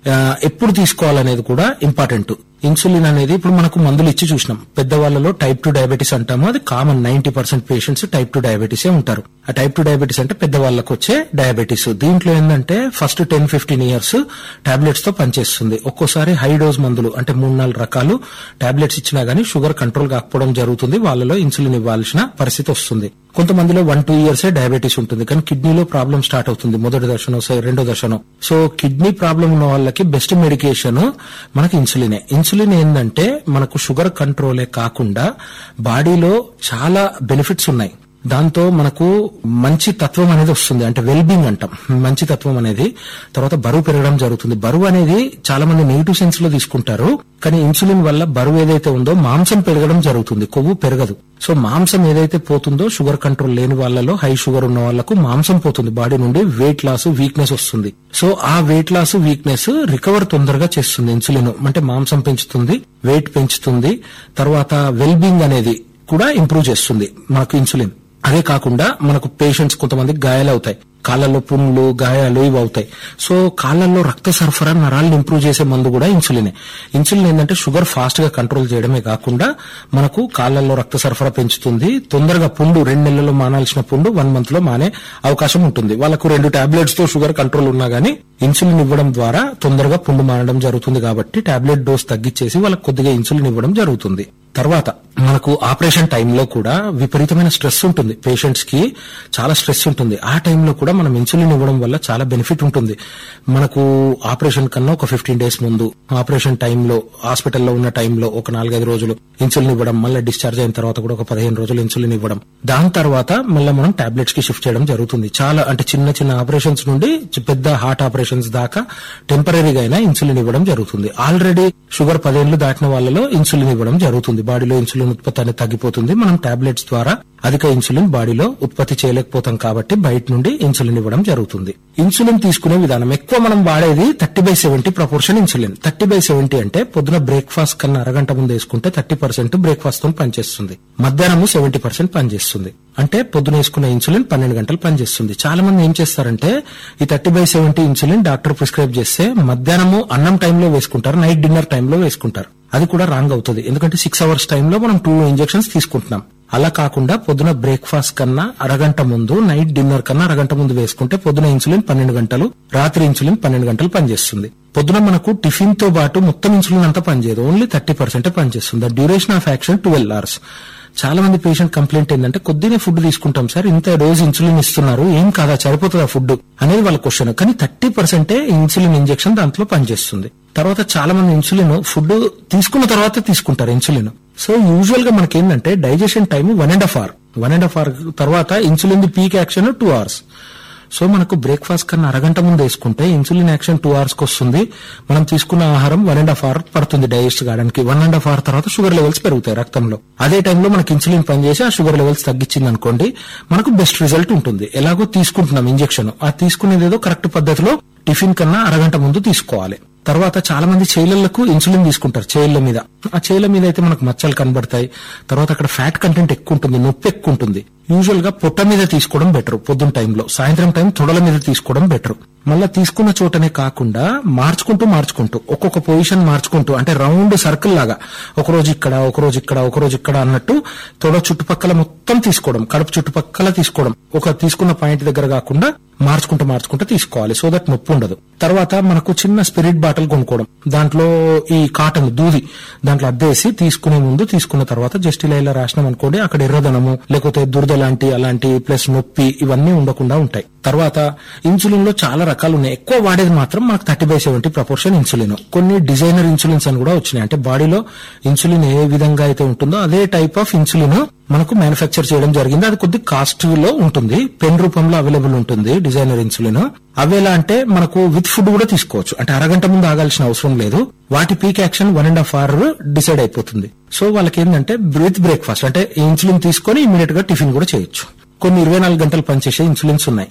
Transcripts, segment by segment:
ఆ, ఎప్పుడు తీసుకోవాలనేది కూడా ఇంపార్టెంట్ ఇన్సులిన్ అనేది ఇప్పుడు మనకు మందులు ఇచ్చి చూసినాం పెద్దవాళ్ళలో టైప్ టూ డయాబెటీస్ అంటాము అది common ninety percent patients type two డయాబెటీసే ఉంటారు ఆ టైప్ టూ డయాబెటీస్ అంటే పెద్దవాళ్ళకు వచ్చే డయాబెటీస్ దీంట్లో ఏంటంటే first ten fifteen years tablets తో పనిచేస్తుంది ఒక్కోసారి హై డోస్ మందులు అంటే మూడు నాలుగు రకాలు టాబ్లెట్స్ ఇచ్చినా గానీ షుగర్ కంట్రోల్ కాకపోవడం జరుగుతుంది వాళ్ళలో ఇన్సులిన్ ఇవ్వాల్సిన పరిస్థితి వస్తుంది కొంతమందిలో వన్ టూ ఇయర్సే డయాబెటీస్ ఉంటుంది కానీ కిడ్నీలో ప్రాబ్లం స్టార్ట్ అవుతుంది మొదటి దశనో స- రెండో దశనో సో కిడ్నీ ప్రాబ్లం ఉన్న వాళ్ళకి బెస్ట్ మెడికేషన్ మనకి ఇన్సులినే ఇన్సులిన్ ఏంటంటే మనకు షుగర్ కంట్రోలే కాకుండా బాడీలో చాలా బెనిఫిట్స్ ఉన్నాయి దాంతో మనకు మంచి తత్వం అనేది వస్తుంది అంటే వెల్ బీయింగ్ అంటాం మంచి తత్వం అనేది తర్వాత బరువు పెరగడం జరుగుతుంది బరువు అనేది చాలా మంది నెగిటివ్ సెన్స్ లో తీసుకుంటారు కానీ ఇన్సులిన్ వల్ల బరువు ఏదైతే ఉందో మాంసం పెరగడం జరుగుతుంది కొవ్వు పెరగదు సో మాంసం ఏదైతే పోతుందో షుగర్ కంట్రోల్ లేని వాళ్ళలో హై షుగర్ ఉన్న వాళ్ళకు మాంసం పోతుంది బాడీ నుండి వెయిట్ లాస్ వీక్నెస్ వస్తుంది సో ఆ వెయిట్ లాస్ వీక్నెస్ రికవర్ తొందరగా చేస్తుంది ఇన్సులిన్ అంటే మాంసం పెంచుతుంది వెయిట్ పెంచుతుంది తర్వాత వెల్ బీయింగ్ అనేది కూడా ఇంప్రూవ్ చేస్తుంది మనకు ఇన్సులిన్ అదే కాకుండా మనకు పేషెంట్స్ కొంతమందికి గాయాలు అవుతాయి కాళ్ళల్లో పుండ్లు గాయాలు ఇవి అవుతాయి సో కాళ్ళల్లో రక్త సరఫరా నరాలను ఇంప్రూవ్ చేసే మందు కూడా ఇన్సులినే ఇన్సులిన్ ఏంటంటే షుగర్ ఫాస్ట్ గా కంట్రోల్ చేయడమే కాకుండా మనకు కాళ్ళల్లో రక్త సరఫరా పెంచుతుంది తొందరగా పుండు రెండు నెలల్లో మానాల్సిన పుండు వన్ మంత్ లో మానే అవకాశం ఉంటుంది వాళ్ళకు రెండు టాబ్లెట్స్ తో షుగర్ కంట్రోల్ ఉన్నా గానీ ఇన్సులిన్ ఇవ్వడం ద్వారా తొందరగా పుండు మానడం జరుగుతుంది కాబట్టి టాబ్లెట్ డోస్ తగ్గించేసి వాళ్ళకి కొద్దిగా ఇన్సులిన్ ఇవ్వడం జరుగుతుంది తర్వాత మనకు ఆపరేషన్ టైంలో కూడా విపరీతమైన స్ట్రెస్ ఉంటుంది పేషెంట్స్ కి చాలా స్ట్రెస్ ఉంటుంది ఆ టైంలో కూడా మనం ఇన్సులిన్ ఇవ్వడం వల్ల చాలా బెనిఫిట్ ఉంటుంది మనకు ఆపరేషన్ కన్నా ఒక ఫిఫ్టీన్ డేస్ ముందు ఆపరేషన్ టైంలో హాస్పిటల్లో ఉన్న టైంలో ఒక నాలుగైదు రోజులు ఇన్సులిన్ ఇవ్వడం మళ్ళీ డిశ్చార్జ్ అయిన తర్వాత కూడా ఒక పదిహేను రోజులు ఇన్సులిన్ ఇవ్వడం దాని తర్వాత మళ్ళీ మనం టాబ్లెట్స్ కి షిఫ్ట్ చేయడం జరుగుతుంది చాలా అంటే చిన్న చిన్న ఆపరేషన్స్ నుండి చి- పెద్ద హార్ట్ ఆపరేషన్స్ దాకా టెంపరీగా అయినా ఇన్సులిన్ ఇవ్వడం జరుగుతుంది ఆల్రెడీ షుగర్ పదేళ్లు దాటిన వాళ్ళలో ఇన్సులిన్ ఇవ్వడం జరుగుతుంది బాడీలో ఇన్సులిన్ ఉత్పత్తి అనేది తగ్గిపోతుంది మనం టాబ్లెట్స్ ద్వారా అధిక ఇన్సులిన్ బాడీలో ఉత్పత్తి చేయలేకపోతాం కాబట్టి బయట నుండి ఇన్సులిన్ ఇవ్వడం జరుగుతుంది ఇన్సులిన్ తీసుకునే విధానం ఎక్కువ మనం వాడేది thirty by seventy proportion insulin thirty by seventy అంటే పొద్దున బ్రేక్ఫాస్ట్ కన్నా అరగంట ముందు వేసుకుంటే థర్టీ పర్సెంట్ బ్రేక్ఫాస్ట్ తో పనిచేస్తుంది మధ్యాహ్నం సెవెంటీ పర్సెంట్ పనిచేస్తుంది అంటే పొద్దున వేసుకున్న ఇన్సులిన్ పన్నెండు గంటలు పనిచేస్తుంది చాలా మంది ఏం చేస్తారంటే ఈ thirty by seventy insulin doctor prescribe చేస్తే మధ్యాహ్నము అన్నం టైంలో వేసుకుంటారు నైట్ డిన్నర్ టైంలో వేసుకుంటారు అది కూడా రాంగ్ అవుతుంది ఎందుకంటే సిక్స్ అవర్స్ టైంలో మనం టూ ఇంజెక్షన్స్ తీసుకుంటున్నాం అలా కాకుండా పొద్దున బ్రేక్ఫాస్ట్ కన్నా అరగంట ముందు నైట్ డిన్నర్ కన్నా అరగంట ముందు వేసుకుంటే పొద్దున ఇన్సులిన్ పన్నెండు గంటలు రాత్రి ఇన్సులిన్ పన్నెండు గంటలు పనిచేస్తుంది పొద్దున మనకు టిఫిన్ తో పాటు మొత్తం ఇన్సులిన్ అంతా పనిచేయదు ఓన్లీ థర్టీ పర్సెంట్ పనిచేస్తుంది duration of action twelve hours చాలా మంది పేషెంట్ కంప్లైంట్ ఏంటంటే కొద్దినే ఫుడ్ తీసుకుంటాం సార్ ఇంత రోజు ఇన్సులిన్ ఇస్తున్నారు ఏం కాదా సరిపోతుందా ఫుడ్ అనేది వాళ్ళ క్వశ్చన్ కానీ థర్టీ పర్సెంటే ఇన్సులిన్ ఇంజెక్షన్ దాంట్లో పనిచేస్తుంది తర్వాత చాలా మంది ఇన్సులిన్ ఫుడ్ తీసుకున్న తర్వాత తీసుకుంటారు ఇన్సులిన్ సో యూజువల్ గా మనకి ఏంటంటే digestion time one and half hour one and half hour తర్వాత insulin the peak action two hours so మనకు బ్రేక్ఫాస్ట్ కన్నా అరగంట ముందు వేసుకుంటే ఇన్సులిన్ యాక్షన్ టూ అవర్స్ కి వస్తుంది మనం తీసుకున్న ఆహారం వన్ అండ్ హాఫ్ అవర్ పడుతుంది డైజెస్ట్ కావడానికి వన్ అండ్ హాఫ్ అవర్ తర్వాత షుగర్ లెవెల్స్ పెరుగుతాయి రక్తంలో అదే టైంలో మనకి ఇన్సులిన్ పనిచేసి ఆ షుగర్ లెవెల్స్ తగ్గించింది అనుకోండి మనకు బెస్ట్ రిజల్ట్ ఉంటుంది ఎలాగో తీసుకుంటున్నాం ఇంజెక్షన్ ఆ తీసుకునేది ఏదో కరెక్ట్ పద్ధతిలో టిఫిన్ కన్నా అరగంట ముందు తీసుకోవాలి తర్వాత చాలా మంది చేలలకు ఇన్సులిన్ తీసుకుంటారు చేళ్ల మీద ఆ చేళ్ల మీద అయితే మనకు మచ్చలు కనబడతాయి తర్వాత అక్కడ ఫ్యాట్ కంటెంట్ ఎక్కువ ఉంటుంది నొప్పి ఎక్కువ ఉంటుంది యూజువల్ గా పొట్ట మీద తీసుకోవడం బెటర్ పొద్దున్న టైంలో సాయంత్రం టైం తొడల మీద తీసుకోవడం బెటర్ మళ్ళా తీసుకున్న చోటనే కాకుండా మార్చుకుంటూ మార్చుకుంటూ ఒక్కొక్క పొజిషన్ మార్చుకుంటూ అంటే రౌండ్ సర్కిల్ లాగా ఒక రోజు ఇక్కడ ఒక రోజు ఇక్కడ ఒక రోజు ఇక్కడ అన్నట్టు తొడ చుట్టుపక్కల మొత్తం తీసుకోవడం కడుపు చుట్టుపక్కల తీసుకోవడం ఒక తీసుకున్న పాయింట్ దగ్గర కాకుండా మార్చుకుంటూ మార్చుకుంటూ తీసుకోవాలి సో దట్ నొప్పి ఉండదు తర్వాత మనకు చిన్న స్పిరిట్ బాటిల్ కొనుక్కోవడం దాంట్లో ఈ కాటన్ దూది దాంట్లో అద్దేసి తీసుకునే ముందు తీసుకున్న తర్వాత జస్ట్ ఇలా ఇలా రాసినాం అనుకోండి అక్కడ ఎర్రదనము లేకపోతే దురద లాంటి అలాంటి ప్లస్ నొప్పి ఇవన్నీ ఉండకుండా ఉంటాయి తర్వాత ఇన్సులిన్ లో చాలా రకాలు ఉన్నాయి ఎక్కువ వాడేది మాత్రం మనకు thirty by seventy proportion insulin కొన్ని డిజైనర్ ఇన్సులిన్స్ అని కూడా వచ్చినాయి అంటే బాడీలో ఇన్సులిన్ ఏ విధంగా అయితే ఉంటుందో అదే టైప్ ఆఫ్ ఇన్సులిన్ మనకు మ్యానుఫ్యాక్చర్ చేయడం జరిగింది అది కొద్ది కాస్ట్ లో ఉంటుంది పెన్ రూపంలో అవైలబుల్ ఉంటుంది డిజైనర్ ఇన్సులిన్ అవి ఎలా అంటే మనకు విత్ ఫుడ్ కూడా తీసుకోవచ్చు అంటే అరగంట ముందు ఆగాల్సిన అవసరం లేదు వాటి peak action one and half hour decide అయిపోతుంది సో వాళ్ళకి ఏంటంటే విత్ బ్రేక్ఫాస్ట్ అంటే ఇన్సులిన్ తీసుకొని ఇమీడియట్ గా టిఫిన్ కూడా చేయొచ్చు కొన్ని ఇరవై నాలుగు గంటలు పనిచేసే ఇన్సులిన్స్ ఉన్నాయి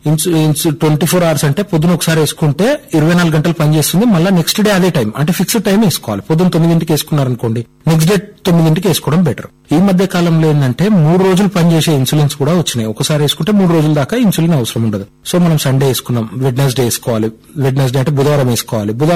ట్వంటీ ఫోర్ అవర్స్ అంటే పొద్దున ఒకసారి వేసుకుంటే ఇరవై నాలుగు గంటలు పనిచేస్తుంది మళ్ళీ నెక్స్ట్ డే అదే టైం అంటే ఫిక్స్డ్ టైం వేసుకోవాలి పొద్దున తొమ్మిదింటికి వేసుకున్నారనుకోండి నెక్స్ట్ డే తొమ్మిదింటికి వేసుకోవడం బెటర్ ఈ మధ్య కాలంలో ఏంటంటే మూడు రోజులు పనిచేసే ఇన్సులిన్స్ కూడా వచ్చినాయి ఒకసారి వేసుకుంటే మూడు రోజుల దాకా ఇన్సులిన్ అవసరం ఉండదు సో మనం సండే వేసుకున్నాం వెడ్నెస్డే వేసుకోవాలి వెడ్నెస్డే అంటే బుధవారం వేసుకోవాలి బుధవారం